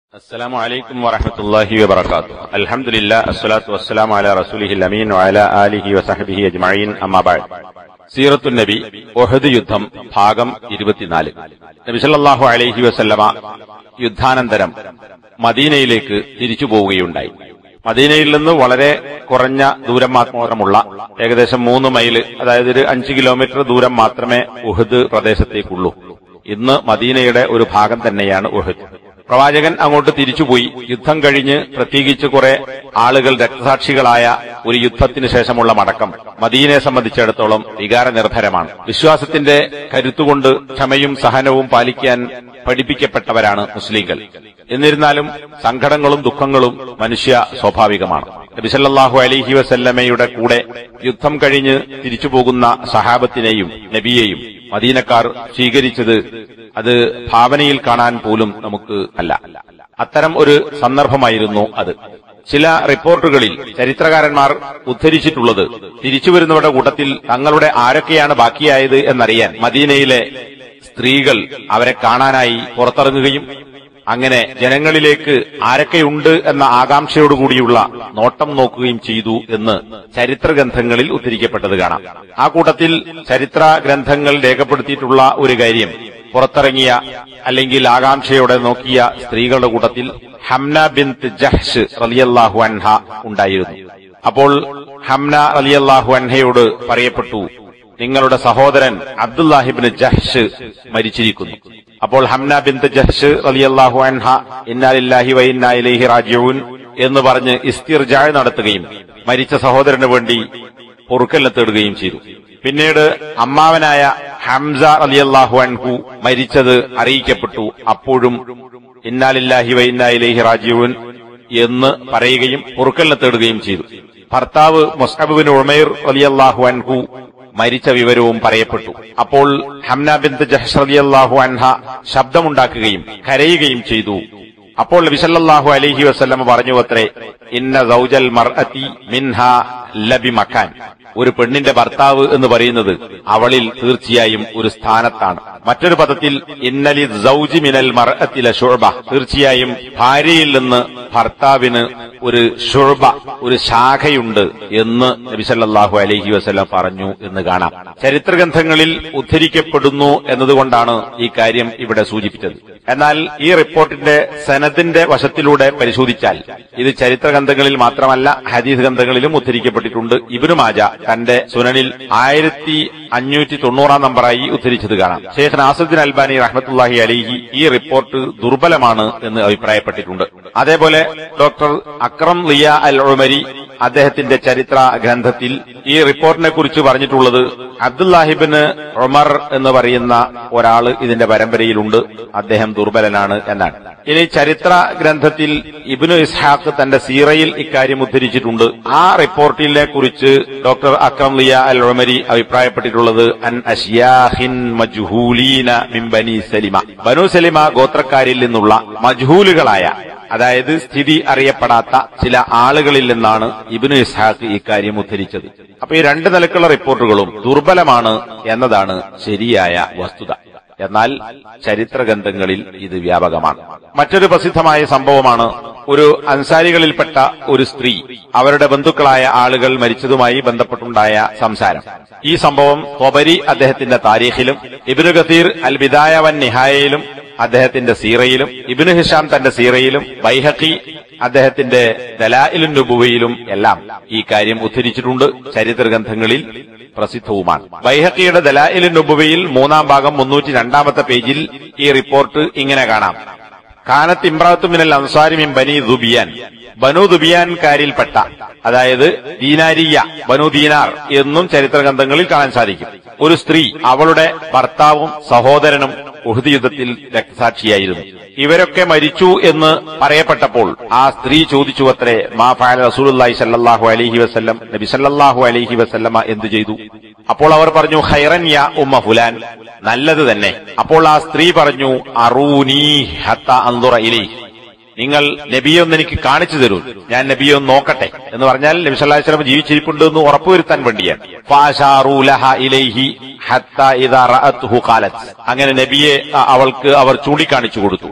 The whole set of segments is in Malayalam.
السلام عليكم ورحمة الله وبركاته الحمد لله الصلاة والسلام على رسوله الأمين وعلى آله وصحبه أجمعين أما بعد സീറത്തു നബി ഒഹദ് യുദ്ധം ഭാഗം ഇരുപത്തിനാല് നബി സല്ലല്ലാഹു അലൈഹി വസല്ലമ യുദ്ധാനന്തരം മദീനയിലേക്ക് തിരിച്ചു പോവുകയുണ്ടായി മദീനയിൽ നിന്ന് വളരെ കുറഞ്ഞ ദൂരം മാത്രമുള്ള ഏകദേശം മൂന്ന് മൈല് അതായത് ഒരു അഞ്ച് കിലോമീറ്റർ ദൂരം മാത്രമേ ഉഹദ് പ്രദേശത്തേക്കുള്ളൂ ഇന്ന് മദീനയുടെ ഒരു ഭാഗം തന്നെയാണ് ഉഹദ് പ്രവാചകൻ അങ്ങോട്ട് തിരിച്ചുപോയി യുദ്ധം കഴിഞ്ഞ് പ്രത്യേകിച്ച് കുറെ ആളുകൾ രക്തസാക്ഷികളായ ഒരു യുദ്ധത്തിന് ശേഷമുള്ള മടക്കം മദീനയെ സംബന്ധിച്ചിടത്തോളം വികാരനിർഭരമാണ് വിശ്വാസത്തിന്റെ കരുത്തുകൊണ്ട് ക്ഷമയും സഹനവും പാലിക്കാൻ പഠിപ്പിക്കപ്പെട്ടവരാണ് മുസ്ലിങ്ങൾ എന്നിരുന്നാലും സങ്കടങ്ങളും ദുഃഖങ്ങളും മനുഷ്യ സ്വാഭാവികമാണ് നബിസല്ലാഹു അലൈഹി വസല്ലമയുടെ കൂടെ യുദ്ധം കഴിഞ്ഞ് തിരിച്ചു പോകുന്ന സഹാബത്തിനെയും നബിയെയും മദീനക്കാർ സ്വീകരിച്ചത് അത് ഭാവനയിൽ കാണാൻ പോലും നമുക്ക് അല്ല അത്തരം ഒരു സന്ദർഭമായിരുന്നു അത് ചില റിപ്പോർട്ടുകളിൽ ചരിത്രകാരന്മാർ ഉദ്ധരിച്ചിട്ടുള്ളത് തിരിച്ചുവരുന്നവരുടെ കൂട്ടത്തിൽ തങ്ങളുടെ ആരൊക്കെയാണ് ബാക്കിയായത് എന്നറിയാൻ മദീനയിലെ സ്ത്രീകൾ അവരെ കാണാനായി പുറത്തിറങ്ങുകയും അങ്ങനെ ജനങ്ങളിലേക്ക് ആരൊക്കെയുണ്ട് എന്ന ആകാംക്ഷയോടുകൂടിയുള്ള നോട്ടം നോക്കുകയും ചെയ്തു എന്ന് ചരിത്ര ഗ്രന്ഥങ്ങളിൽ ഉദ്ധരിക്കപ്പെട്ടത് കാണാം ആ കൂട്ടത്തിൽ ചരിത്ര ഗ്രന്ഥങ്ങൾ രേഖപ്പെടുത്തിയിട്ടുള്ള ഒരു കാര്യം പുറത്തിറങ്ങിയ അല്ലെങ്കിൽ ആകാംക്ഷയോടെ നോക്കിയ സ്ത്രീകളുടെ കൂട്ടത്തിൽ ഹംന ബിന്ത് ജഹ്ഷ് റലിയല്ലാഹു അൻഹ ഉണ്ടായിരുന്നു അപ്പോൾ ഹംന റലിയല്ലാഹു അൻഹയോട് പറയപ്പെട്ടു നിങ്ങളുടെ സഹോദരൻ അബ്ദുല്ലാഹിബിന് ജഹ്ഷ് മരിച്ചിരിക്കുന്നു അപ്പോൾ ഹംന ബിന്ത് ജഹ്ഷ് റലിയല്ലാഹു അൻഹ ഇന്നാലില്ലാഹി വ ഇന്നാ ഇലൈഹി റാജിഊൻ എന്ന് പറഞ്ഞ് ഇസ്തിർജാ നടത്തുകയും മരിച്ച സഹോദരന് വേണ്ടി പൊറുക്കലിനെ തേടുകയും ചെയ്തു പിന്നീട് അമ്മാവനായ ഹംസ റലിയല്ലാഹു അൻഹു മരിച്ചത് അറിയിക്കപ്പെട്ടു അപ്പോഴും ഇന്നാലില്ലാഹി വ ഇന്നാ ഇലൈഹി റാജിഊൻ എന്ന് പറയുകയും പൊറുക്കലിനെ തേടുകയും ചെയ്തു ഭർത്താവ് മുസ്ഹബിൻ ഉമൈർ റലിയല്ലാഹു അൻഹു മരിച്ച വിവരവും പറയപ്പെട്ടു അപ്പോൾ ഹംന ബിന്ത് ജഹ്ഷ് റളിയല്ലാഹു അൻഹ ശബ്ദമുണ്ടാക്കുകയും കരയുകയും ചെയ്തു അപ്പോൾ വിസല്ലാഹു അലൈഹി വസല്ലം പറഞ്ഞു അത്രേ ഇന്ന സൗജൽ മർഅത്തി മിൻഹ ലബി മക്കാൻ ഒരു പെണ്ണിന്റെ ഭർത്താവ് എന്ന് പറയുന്നത് അവളിൽ തീർച്ചയായും ഒരു സ്ഥാനത്താണ് മറ്റൊരു പദത്തിൽ ഇന്നലി സൗജി മിനൽ മർഅത്തിലെ ഷുഴബ തീർച്ചയായും ഭാര്യയിൽ നിന്ന് ഭർത്താവിന് ഒരു ഷുഴബ ഒരു ശാഖയുണ്ട് എന്ന് നബിസല്ലാഹു അലൈഹി വസ്ലം പറഞ്ഞു എന്ന് കാണാം ചരിത്രഗ്രന്ഥങ്ങളിൽ ഉദ്ധരിക്കപ്പെടുന്നു എന്നതുകൊണ്ടാണ് ഈ കാര്യം ഇവിടെ സൂചിപ്പിച്ചത് എന്നാൽ ഈ റിപ്പോർട്ടിന്റെ സനദിന്റെ വശത്തിലൂടെ പരിശോധിച്ചാൽ ഇത് ചരിത്രഗ്രന്ഥങ്ങളിൽ മാത്രമല്ല ഹദീസ് ഗ്രന്ഥങ്ങളിലും ഉദ്ധരിക്കപ്പെട്ടിട്ടുണ്ട് ഇബിനു മാജ തന്റെ സുനനിൽ ആയിരത്തി അഞ്ഞൂറ്റി തൊണ്ണൂറാം നമ്പറായി ഉദ്ധരിച്ചത് കാണാം ഷേഖ് നാസുദ്ദീൻ അൽബാനി റഹ്മത്തുല്ലാഹി അലിഹി ഈ റിപ്പോർട്ട് ദുർബലമാണ് എന്ന് അഭിപ്രായപ്പെട്ടിട്ടുണ്ട് അതേപോലെ doctor Akram Diya al Umari അദ്ദേഹത്തിന്റെ ചരിത്ര ഗ്രന്ഥത്തിൽ ഈ റിപ്പോർട്ടിനെ കുറിച്ച് പറഞ്ഞിട്ടുള്ളത് അബ്ദുല്ലാഹിബിന് ഉമർ എന്ന് പറയുന്ന ഒരാള് ഇതിന്റെ പരമ്പരയിലുണ്ട് അദ്ദേഹം ദുർബലനാണ് എന്നാണ് ഇനി ചരിത്ര ഗ്രന്ഥത്തിൽ ഇബിനു ഇസ്ഹാഖ് തന്റെ സീറയിൽ ഇക്കാര്യം ഉദ്ധരിച്ചിട്ടുണ്ട് ആ റിപ്പോർട്ടിനെ കുറിച്ച് doctor Akram Diya al Umari അഭിപ്രായപ്പെട്ടിട്ടുള്ളത് അൻ അഷിയാഹിൻ മജ്ഹൂലീന മിൻ ബനി സലിമ ബനു സലിമ ഗോത്രക്കാരിൽ നിന്നുള്ള മജ്ഹൂലുകളായ അതായത് സ്ഥിതി അറിയപ്പെടാത്ത ചില ആളുകളിൽ നിന്നാണ് ഇബിനു ഇസ്ഹാഖ് ഇക്കാര്യം ഉദ്ധരിച്ചത് അപ്പൊ ഈ രണ്ട് നിലക്കുള്ള റിപ്പോർട്ടുകളും ദുർബലമാണ് എന്നതാണ് ശരിയായ വസ്തുത എന്നാൽ ചരിത്രഗ്രന്ഥങ്ങളിൽ ഇത് വ്യാപകമാണ് മറ്റൊരു പ്രസിദ്ധമായ സംഭവമാണ് ഒരു അൻസാരികളിൽപ്പെട്ട ഒരു സ്ത്രീ അവരുടെ ബന്ധുക്കളായ ആളുകൾ മരിച്ചതുമായി ബന്ധപ്പെട്ടുണ്ടായ സംസാരം ഈ സംഭവം തൊബരി അദ്ദേഹത്തിന്റെ താരീഖിലും ഇബിനു ഗസീർ അൽ ബിദായ വൻ നിഹായയിലും അദ്ദേഹത്തിന്റെ സീറയിലും ഇബിനു ഹിഷാം തന്റെ സീറയിലും ബൈഹക്കി അദ്ദേഹത്തിന്റെ ദലായിലും നുബുവയിലും എല്ലാം ഈ കാര്യം ഉദ്ധരിച്ചിട്ടുണ്ട് ചരിത്രഗ്രന്ഥങ്ങളിൽ പ്രസിദ്ധവുമാണ് ബൈഹക്കിയുടെ ദലായിലും നുബുവയിൽ മൂന്നാം ഭാഗം മുന്നൂറ്റി രണ്ടാമത്തെ പേജിൽ ഈ റിപ്പോർട്ട് ഇങ്ങനെ കാണാം കാനത്ത് ഇമ്രാത്തു മിനൽ അൻസാരി മിൻ ബനി ദുബിയാൻ ബനു ദുബിയാൻകാരിൽപ്പെട്ട അതായത് ദീനാരിയ ബനു ദീനാർ എന്നും ചരിത്രഗ്രന്ഥങ്ങളിൽ കാണാൻ സാധിക്കും ഒരു സ്ത്രീ അവളുടെ ഭർത്താവും സഹോദരനും ഉഹുദ് യുദ്ധത്തിൽ രക്തസാക്ഷിയായിരുന്നു ഇവരൊക്കെ മരിച്ചു എന്ന് പറയപ്പെട്ടപ്പോൾ ആ സ്ത്രീ ചോദിച്ചു അത്രേ മാ ഫാല റസൂലുല്ലാഹി സല്ലല്ലാഹു അലൈഹി വസല്ലം നബി സല്ലല്ലാഹു അലൈഹി വസല്ലമ എന്തു ചെയ്തു അപ്പോൾ അവർ പറഞ്ഞു ഖൈറൻ യാ ഉമ്മ ഫുലാൻ നല്ലത് തന്നെ അപ്പോൾ ആ സ്ത്രീ പറഞ്ഞു അറൂനീ ഹത്ത അന്തുറ ഇലൈ നിങ്ങൾ നബിയെ ഒന്ന് എനിക്ക് കാണിച്ചു തരൂ ഞാൻ നബിയെ ഒന്ന് നോക്കട്ടെ എന്ന് പറഞ്ഞാൽ നബി സല്ലല്ലാഹു അലൈഹി വസല്ലം ജീവിച്ചിരിപ്പുണ്ട് എന്ന് ഉറപ്പുവരുത്താൻ വേണ്ടിയാണ് ഫാശാറൂ ലഹ ഇലൈഹി ഹത്ത ഇദാ റഅത്ഹു ഖാലത്ത് അങ്ങനെ നബിയെ അ- അവൾക്ക് അവർ ചൂണ്ടിക്കാണിച്ചു കൊടുത്തു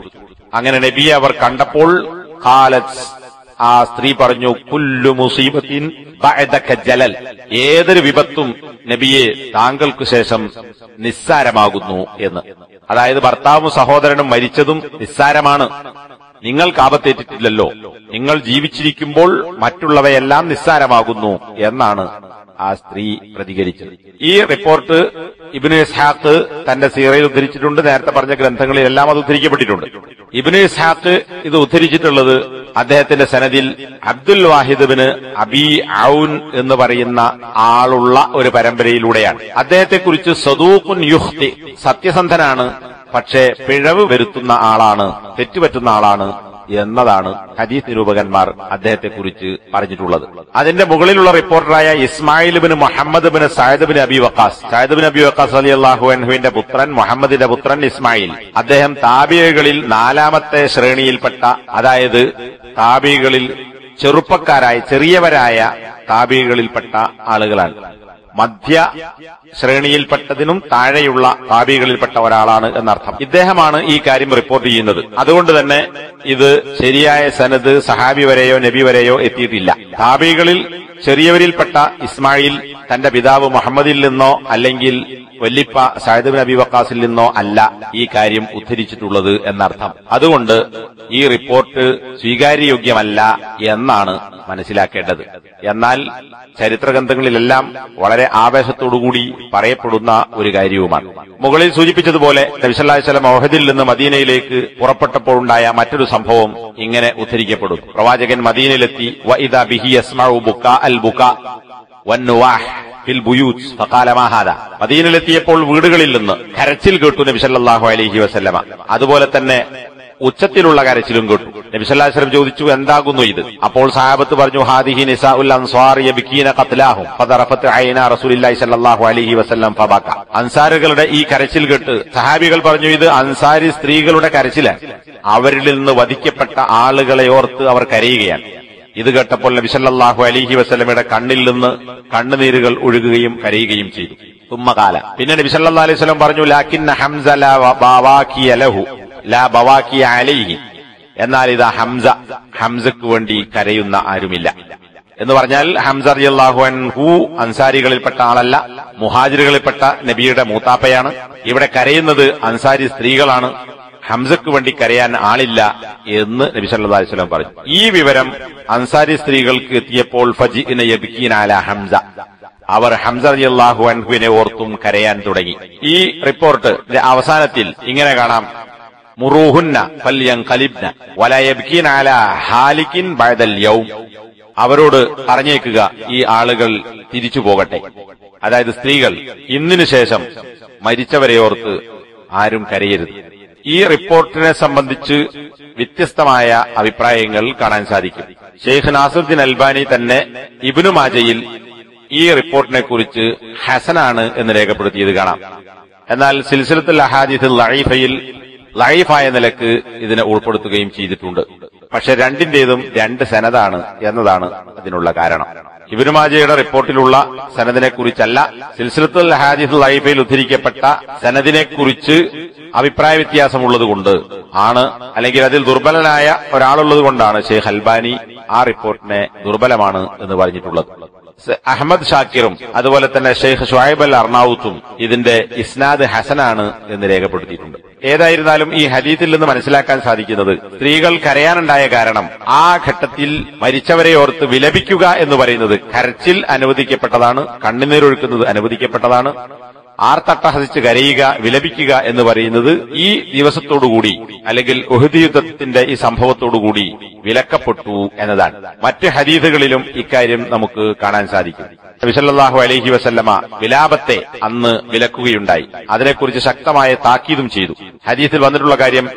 അങ്ങനെ നബിയെ അവർ കണ്ടപ്പോൾ ഖാലത്ത് ആ സ്ത്രീ പറഞ്ഞു കുല്ലു മുസീബത്തിൻ ബഅദക ജലൽ ഏതൊരു വിപത്തും നബിയെ താങ്കൾക്ക് ശേഷം നിസ്സാരമാകുന്നു എന്ന് അതായത് ഭർത്താവും സഹോദരനും മരിച്ചതും നിസ്സാരമാണ് നിങ്ങൾക്ക് ആപത്തേറ്റിട്ടില്ലല്ലോ നിങ്ങൾ ജീവിച്ചിരിക്കുമ്പോൾ മറ്റുള്ളവയെല്ലാം നിസ്സാരമാകുന്നു എന്നാണ് ആ സ്ത്രീ പ്രതികരിച്ചത് ഈ റിപ്പോർട്ട് ഇബിന് ഇസ്ഹാഖ് തന്റെ സീറയിൽ ഉദ്ധരിച്ചിട്ടുണ്ട് നേരത്തെ പറഞ്ഞ ഗ്രന്ഥങ്ങളിലെല്ലാം അത് ഉദ്ധരിക്കപ്പെട്ടിട്ടുണ്ട് ഇബിന് ഇസ്ഹാഖ് ഇത് ഉദ്ധരിച്ചിട്ടുള്ളത് അദ്ദേഹത്തിന്റെ സനദിൽ അബ്ദുൽ വാഹിദ്ബിന് അബി ഔൻ എന്ന് പറയുന്ന ആളുള്ള ഒരു പരമ്പരയിലൂടെയാണ് അദ്ദേഹത്തെക്കുറിച്ച് സദൂഖുൻ യുഹ്തി സത്യസന്ധനാണ് പക്ഷേ പിഴവ് വരുത്തുന്ന ആളാണ് തെറ്റുപറ്റുന്ന ആളാണ് എന്നതാണ് ഹദീസ് നിരൂപകന്മാർ അദ്ദേഹത്തെക്കുറിച്ച് പറഞ്ഞിട്ടുള്ളത് അതിന്റെ മുകളിലുള്ള റിപ്പോർട്ടറായ Ismail bin Muhammad bin Saad bin Abi Waqqas Saad bin Abi Waqqas അലി അള്ളാഹു അൻഹുവിന്റെ പുത്രൻ മുഹമ്മദിന്റെ പുത്രൻ ഇസ്മായിൽ അദ്ദേഹം താബിയകളിൽ നാലാമത്തെ ശ്രേണിയിൽപ്പെട്ട അതായത് താബികളിൽ ചെറുപ്പക്കാരായ ചെറിയവരായ താബികളിൽപ്പെട്ട ആളുകളാണ് മധ്യ ശ്രേണിയിൽപ്പെട്ടതിനും താഴെയുള്ള താബികളിൽപ്പെട്ട ഒരാളാണ് എന്നർത്ഥം ഇദ്ദേഹമാണ് ഈ കാര്യം റിപ്പോർട്ട് ചെയ്യുന്നത് അതുകൊണ്ട് തന്നെ ഇത് ശരിയായ സനത് സഹാബി വരെയോ നബി വരെയോ എത്തിയിട്ടില്ല താബികളിൽ ചെറിയവരിൽപ്പെട്ട ഇസ്മായിൽ തന്റെ പിതാവ് മുഹമ്മദിൽ നിന്നോ അല്ലെങ്കിൽ വല്ലിപ്പ സായദ് ബിൻ അബി വക്കാസിൽ നിന്നോ അല്ല ഈ കാര്യം ഉദ്ധരിച്ചിട്ടുള്ളത് എന്നർത്ഥം അതുകൊണ്ട് ഈ റിപ്പോർട്ട് സ്വീകാര്യയോഗ്യമല്ല എന്നാണ് മനസ്സിലാക്കേണ്ടത് എന്നാൽ ചരിത്രഗ്രന്ഥങ്ങളിലെല്ലാം വളരെ ആവേശത്തോടുകൂടി പറയപ്പെടുന്ന ഒരു കാര്യവുമാണ് മുകളിൽ സൂചിപ്പിച്ചതുപോലെ നബിസല്ലാസ്ലം ഓഹദിൽ നിന്ന് മദീനയിലേക്ക് പുറപ്പെട്ടപ്പോഴുണ്ടായ മറ്റൊരു സംഭവം ഇങ്ങനെ ഉദ്ധരിക്കപ്പെടും പ്രവാചകൻ മദീനയിലെത്തി വഇദ ബിഹി യസ്മഉ ബുക്കാ അൽ ബുക്കാ വന്നുവാഹ് ഫിൽ ബുയൂത്ത് ഫഖാല മാ ഹാദാ മദീനയിലെത്തിയപ്പോൾ വീടുകളിൽ നിന്ന് കരച്ചിൽ കേട്ടു നബി സല്ലല്ലാഹു അലൈഹി വസല്ലമ അതുപോലെ തന്നെ ഉച്ചത്തിലുള്ള കരച്ചിലും കേട്ടു നബി സല്ലല്ലാഹു അലൈഹി വസല്ലം ചോദിച്ചു എന്താകുന്നു ഇത് അപ്പോൾ സഹാബത്ത് പറഞ്ഞു ഹാദിഹി നിസാഉൽ അൻസ്വാർ യബ്കീന ഖത്ലാഹും ഫദറഫത്ത് ഐന റസൂലുള്ളാഹി സല്ലല്ലാഹു അലൈഹി വസല്ലം ഫബക അൻസാറുകളുടെ ഈ കരച്ചിൽ കേട്ട് സഹാബികൾ പറഞ്ഞു ഇത് അൻസാരി സ്ത്രീകളുടെ കരച്ചിലാണ് അവരിൽ നിന്ന് വധിക്കപ്പെട്ട ആളുകളെ ഓർത്ത് അവർ കരയുകയാണ് ഇത് കേട്ടപ്പോൾ നബി സല്ലല്ലാഹു അലൈഹി വസല്ലമയുടെ കണ്ണിൽ നിന്ന് കണ്ണുനീരുകൾ ഒഴുകുകയും കരയുകയും ചെയ്തു തുമ്മകാല പിന്നെ നബി സല്ലല്ലാഹു അലൈഹി വസല്ലം പറഞ്ഞു ലാക്കിന്ന ഹംസ ലാ ബവാക്കിയ ലഹു ലാ ബവാക്കിയ അലൈഹി എന്നാൽ ഇതാ ഹംസ ഹംസക്ക് വേണ്ടി കരയുന്ന ആരുമില്ല എന്ന് പറഞ്ഞാൽ ഹംസ റളിയല്ലാഹു അൻഹു അൻസാരികളിൽപ്പെട്ട ആളല്ല മുഹാജിറുകളിൽപ്പെട്ട നബിയുടെ മൂത്താപ്പയാണ് ഇവിടെ കരയുന്നത് അൻസാരി സ്ത്രീകളാണ് ഹംസക്ക് വേണ്ടി കരയാൻ ആളില്ല എന്ന് നബി സല്ലല്ലാഹു അലൈഹി വസല്ലം പറഞ്ഞു ഈ വിവരം അൻസാരി സ്ത്രീകൾക്ക് എത്തിയപ്പോൾ ഫജിഇന യബ്കീനാല ഹംസ അവർ ഹംസ റളിയല്ലാഹു അൻഹുവിനെ ഓർത്തും കരയാൻ തുടങ്ങി ഈ റിപ്പോർട്ട് അവസാനത്തിൽ ഇങ്ങനെ കാണാം മുറൂഹുന്ന ഫല്യൻഖലിബ്ന വലാ യബ്കീന അലാ ഹാലിക്കിൻ ബഅദൽ യൗം അവരോട് പറഞ്ഞേക്കുക ഈ ആളുകൾ തിരിച്ചു പോകട്ടെ അതായത് സ്ത്രീകൾ ഇന്നിനു ശേഷം മരിച്ചവരെ ഓർത്ത് ആരും കരയരുത് ഈ റിപ്പോർട്ടിനെ സംബന്ധിച്ച് വ്യത്യസ്തമായ അഭിപ്രായങ്ങൾ കാണാൻ സാധിക്കും ഷെയ്ഖ് നാസുദ്ദീൻ അൽബാനി തന്നെ ഇബിനു മാജയിൽ ഈ റിപ്പോർട്ടിനെ കുറിച്ച് ഹസനാണ് എന്ന് രേഖപ്പെടുത്തിയത് കാണാം എന്നാൽ സിൽസിലത്തുൽ അഹാദിസ് ലൈഫയിൽ ലൈഫായ നിലക്ക് ഇതിനെ ഉൾപ്പെടുത്തുകയും ചെയ്തിട്ടുണ്ട് പക്ഷെ രണ്ടിന്റേതും രണ്ട് സനതാണ് എന്നതാണ് അതിനുള്ള കാരണം ഇബിനുമാജയുടെ റിപ്പോർട്ടിലുള്ള സനദിനെ കുറിച്ചല്ല സിൽസിലത്തുൽ ഹാദിസ് ലൈഫയിൽ ഉദ്ധരിക്കപ്പെട്ട സനദിനെ കുറിച്ച് അഭിപ്രായ വ്യത്യാസമുള്ളതുകൊണ്ട് ആണ് അല്ലെങ്കിൽ അതിൽ ദുർബലനായ ഒരാളുള്ളത് കൊണ്ടാണ് ഷെയ്ഖ് അൽബാനി ആ റിപ്പോർട്ടിനെ ദുർബലമാണ് എന്ന് പറഞ്ഞിട്ടുള്ളത് അഹമ്മദ് ഷാക്കിറും അതുപോലെ തന്നെ ഷെയ്ഖ് ഷുഹൈബ് അൽ അർണാവുത്തും ഇതിന്റെ ഇസ്നാദ് ഹസനാണ് എന്ന് രേഖപ്പെടുത്തിയിട്ടുണ്ട് ഏതായിരുന്നാലും ഈ ഹദീത്തിൽ നിന്ന് മനസ്സിലാക്കാൻ സാധിക്കുന്നത് സ്ത്രീകൾ കരയാനുണ്ടായ കാരണം ആ ഘട്ടത്തിൽ മരിച്ചവരെ ഓർത്ത് വിലപിക്കുക എന്ന് പറയുന്നത് കരച്ചിൽ അനുവദിക്കപ്പെട്ടതാണ് കണ്ണുനീരൊഴുക്കുന്നത് അനുവദിക്കപ്പെട്ടതാണ് ആർത്തട്ടഹസിച്ച് കരയുക വിലപിക്കുക എന്ന് പറയുന്നത് ഈ ദിവസത്തോടുകൂടി അല്ലെങ്കിൽ ഉഹദ് യുദ്ധത്തിന്റെ ഈ സംഭവത്തോടുകൂടി വിലക്കപ്പെട്ടു എന്നതാണ് മറ്റ് ഹദീദുകളിലും ഇക്കാര്യം നമുക്ക് കാണാൻ സാധിക്കും വിസല്ലാഹു അലൈഹി വസല്ലമ വിലാപത്തെ അന്ന് വിലക്കുകയുണ്ടായി അതിനെക്കുറിച്ച് ശക്തമായ താക്കീതും ചെയ്തു ഹദീസിൽ വന്നിട്ടുള്ള കാര്യം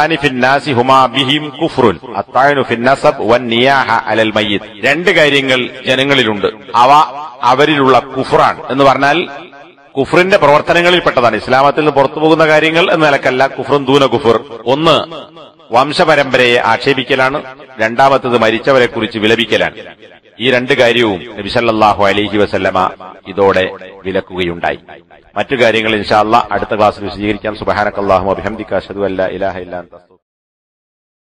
അലൽ മയ്യിത്ത് രണ്ട് കാര്യങ്ങൾ ജനങ്ങളിലുണ്ട് അവ അവരിലുള്ള കുഫറാൻ എന്ന് പറഞ്ഞാൽ കുഫറിന്റെ പ്രവർത്തനങ്ങളിൽപ്പെട്ടതാണ് ഇസ്ലാമത്തിൽ നിന്ന് പുറത്തു പോകുന്ന കാര്യങ്ങൾ എന്ന നിലക്കല്ല കുഫറും ദൂന കുഫർ ഒന്ന് വംശപരമ്പരയെ ആക്ഷേപിക്കലാണ് രണ്ടാമത്തത് മരിച്ചവരെ കുറിച്ച് വിലപിക്കലാണ് ഈ രണ്ട് കാര്യവും നബിസല്ലാഹു അലൈഹി വസല്ലമ ഇതോടെ വിലക്കുകയുണ്ടായി മറ്റു കാര്യങ്ങൾ ഇൻഷാല്ല അടുത്ത ക്ലാസ്സിൽ വിശദീകരിക്കാം സുബഹാനക്കല്ലാഹു അഭിഹംദിക്കാഷദു അല്ല ഇലാഹ ഇല്ലാ